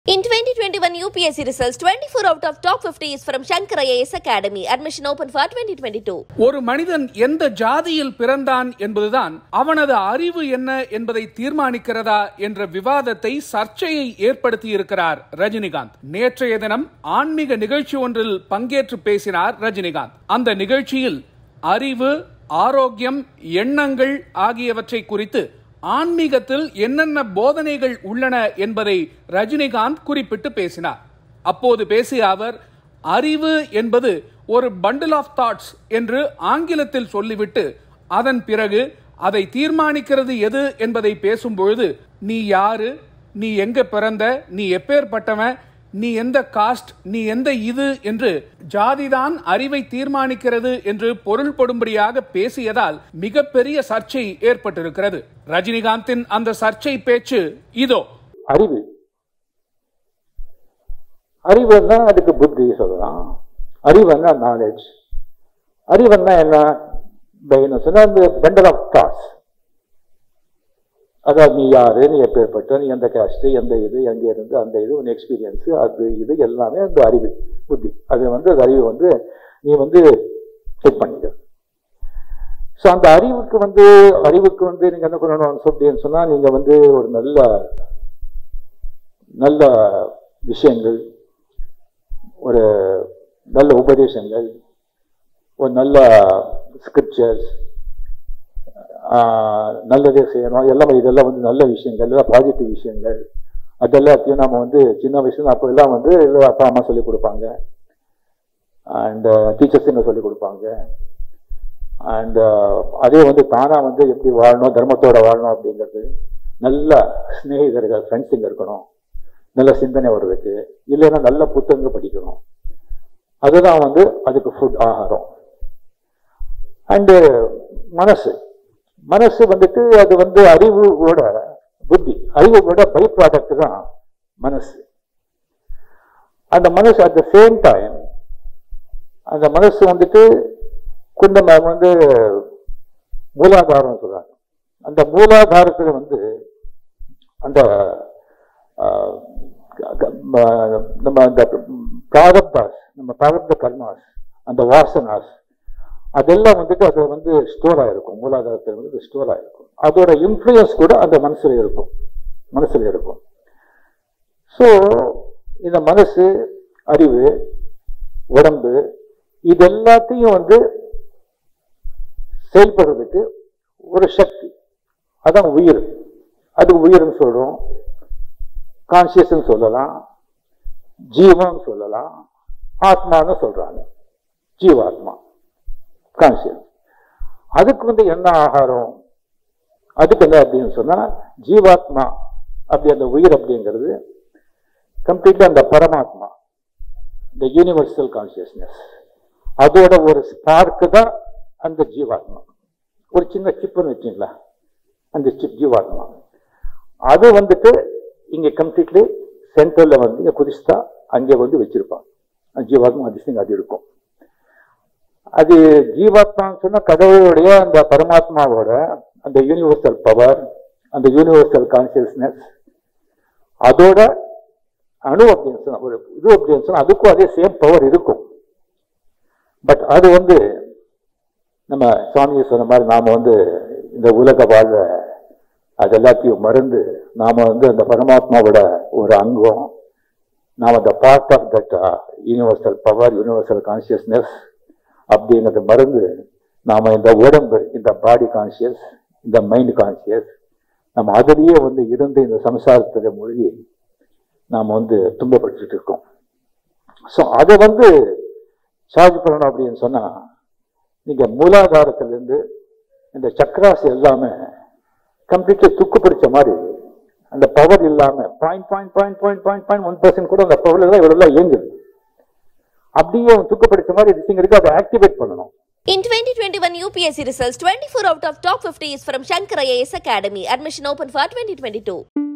In 2021 UPSC results, 24 out of top 50 is from Shankar IAS Academy. Admission open for 2022. ஒரு மனிதன் எந்த ஜாதியில் பிறந்தான் என்பதுதான் அவனது அறிவு என்ன என்பதை தீர்மானிக்கிறதா என்ற விவாதத்தை சர்ச்சையை ஏற்படுத்தியிருக்கிறார் ரஜினிகாந்த் நேற்றைய தினம் ஆன்மீக நிகழ்ச்சி ஒன்றில் பங்கேற்று பேசினார் ரஜினிகாந்த் அந்த நிகழ்ச்சியில் அறிவு ஆரோக்கியம் எண்ணங்கள் ஆகியவற்றை குறித்து ஆன்மீகத்தில் என்னென்ன போதனைகள் உள்ளன என்பதை ரஜினிகாந்த் குறிப்பிட்டு பேசினார் அப்போது பேசிய அவர் அறிவு என்பது ஒரு பண்டில் ஆஃப் தாட்ஸ் என்று ஆங்கிலத்தில் சொல்லிவிட்டு அதன் பிறகு அதை தீர்மானிக்கிறது எது என்பதை பேசும்பொழுது நீ யாரு நீ எங்க பிறந்த நீ எப்பேற்பட்டவன் நீ எந்த காஸ்ட் நீ எந்த இது என்று ஜாதிதான் அறிவை தீர்மானிக்கிறது என்று பொருள்படும்படியாக பேசியதால் மிகப்பெரிய சர்ச்சை ஏற்பட்டிருக்கிறது ரஜினிகாந்தின் அந்த சர்ச்சை பேச்சு இதோ அறிவு அறிவுன்னா அதுக்கு புத்தி சொல்லலாம் அறிவுன்னா நாலேஜ் அறிவுன்னா என்ன என்ன சொன்னா இந்த பெண்டல் ஆஃப் தாட்ஸ் அதாவது நீ யாரு நீ எப்பேற்பட்ட நீ எந்த கேஸ்ட் எந்த இது எங்க இருந்து அந்த இது உன் எக்ஸ்பீரியன்ஸ் அது இது எல்லாமே அந்த அறிவு புத்தி அது வந்து அந்த அறிவு வந்து நீ வந்து செக் பண்ணிக்க ஸோ அந்த அறிவுக்கு வந்து அறிவுக்கு வந்து நீங்க என்ன பண்ணணும் அப்படின்னு சொன்னா நீங்க வந்து ஒரு நல்ல நல்ல விஷயங்கள் ஒரு நல்ல உபதேசங்கள் ஒரு நல்ல ஸ்கிரிப்சர்ஸ் நல்லதே செய்யணும் எல்லாமே இதெல்லாம் வந்து நல்ல விஷயங்கள் எல்லாம் பாசிட்டிவ் விஷயங்கள் அதெல்லாத்தையும் நம்ம வந்து சின்ன வயசுல அப்போ எல்லாம் வந்து எல்லாம் அப்பா அம்மா சொல்லிக் கொடுப்பாங்க அண்ட் டீச்சர்ஸ் என்ன சொல்லிக் கொடுப்பாங்க அண்ட் அதே வந்து தானா வந்து எப்படி வாழணும் தர்மத்தோட வாழணும் அப்படிங்கிறது நல்ல சிநேகிதர்கள் ஃப்ரெண்ட்ஸுங்க இருக்கணும் நல்ல சிந்தனை வர்றதுக்கு இல்லைன்னா நல்ல புத்தகங்கள் படிக்கணும் அதுதான் வந்து அதுக்கு ஃபுட் ஆகாரம் அண்டு மனசு மனசு வந்துட்டு அது வந்து அறிவோட புத்தி அறிவோட பை ப்ராடக்ட் தான் மனசு அந்த மனசு அட் த சேம் டைம் அந்த மனசு வந்துட்டு கொஞ்சம் வந்து மூலாதாரம் சொல்றாங்க அந்த மூலாதாரத்தில் வந்து அந்த நம்ம அந்த பிராரப்தாஸ் நம்ம பிராரப்த கர்மாஸ் அந்த வாசனாஸ் அதெல்லாம் வந்துட்டு அது வந்து ஸ்டோர் ஆயிருக்கும் மூலாதாரத்தில் வந்து ஸ்டோர் ஆயிருக்கும் அதோட இன்ஃப்ளூயன்ஸ் கூட அந்த மனசுல இருக்கும் மனசுல இருக்கும் ஸோ இந்த மனசு அறிவு உடம்பு இது எல்லாத்தையும் வந்து செயல்படுறதுக்கு ஒரு சக்தி அதான் உயிர் அது உயிர்னு சொல்றோம் கான்சியஸ்ன்னு சொல்லலாம் ஜீவன் சொல்லலாம் ஆத்மான்னு சொல்றாங்க ஜீவாத்மா கான்சியஸ் அதுக்கு வந்து என்ன ஆகாரம் அதுக்கு என்ன அப்படின்னு சொன்னா ஜீவாத்மா அப்படி அந்த உயிர் அப்படிங்கிறது கம்ப்ளீட்லி அந்த பரமாத்மா இந்த யூனிவர்சல் கான்சியஸ்னஸ் அதோட ஒரு ஸ்பார்க்கு தான் அந்த ஜீவாத்மா ஒரு சின்ன சிப்புன்னு வச்சுங்களா அந்த சிப் ஜீவாத்மா அது வந்துட்டு இங்க கம்ப்ளீட்லி சென்ட்ரல்ல வந்து இங்க குதிஸ்தா அங்கே வந்து வச்சிருப்பாங்க ஜீவாத்மா அதிசயம் அது இருக்கும் அது ஜீவாத்மான்னு சொன்னா கடவுளுடைய அந்த பரமாத்மாவோட அந்த யூனிவர்சல் பவர் அந்த யூனிவர்சல் கான்சியஸ்னஸ் அதோட அணு அப்படின்னு சொன்னா ஒரு இது அப்படின்னு சொன்னா அதுக்கும் அதே சேம் பவர் இருக்கும் பட் அது வந்து நம்ம சுவாமியை சொன்ன மாதிரி நாம வந்து இந்த உலக வாழ்ற அது எல்லாத்தையும் மறந்து நாம வந்து அந்த பரமாத்மாவோட ஒரு அங்கம் நாம் அந்த part of that universal power universal consciousness அப்படிங்கிறத மறந்து நாம் இந்த உடம்பு இந்த பாடி கான்சியஸ் இந்த மைண்ட் கான்சியஸ் நம்ம அதிலேயே வந்து இருந்து இந்த சம்சாரத்தில் மூழ்கி நாம் வந்து துன்பப்படுத்திட்டு இருக்கோம் ஸோ அதை வந்து சார்ஜ் பண்ணணும் அப்படின்னு சொன்னால் நீங்கள் மூலாதாரத்திலேருந்து இந்த சக்கராஸ் எல்லாமே கம்ப்ளீட்டாக துக்கு பிடிச்ச மாதிரி அந்த பவர் இல்லாம point point point point point point one percent கூட அந்த பவர்ல தான் இவ்வளவு இயங்குது அப்படியே துக்கப்படுத்த மாதிரி விஷயம் இருக்கு அதை ஆக்டிவேட் பண்ணணும் In 2021 UPSC results, 24 out of top 50 is from Shankar IAS Academy. Admission open for 2022.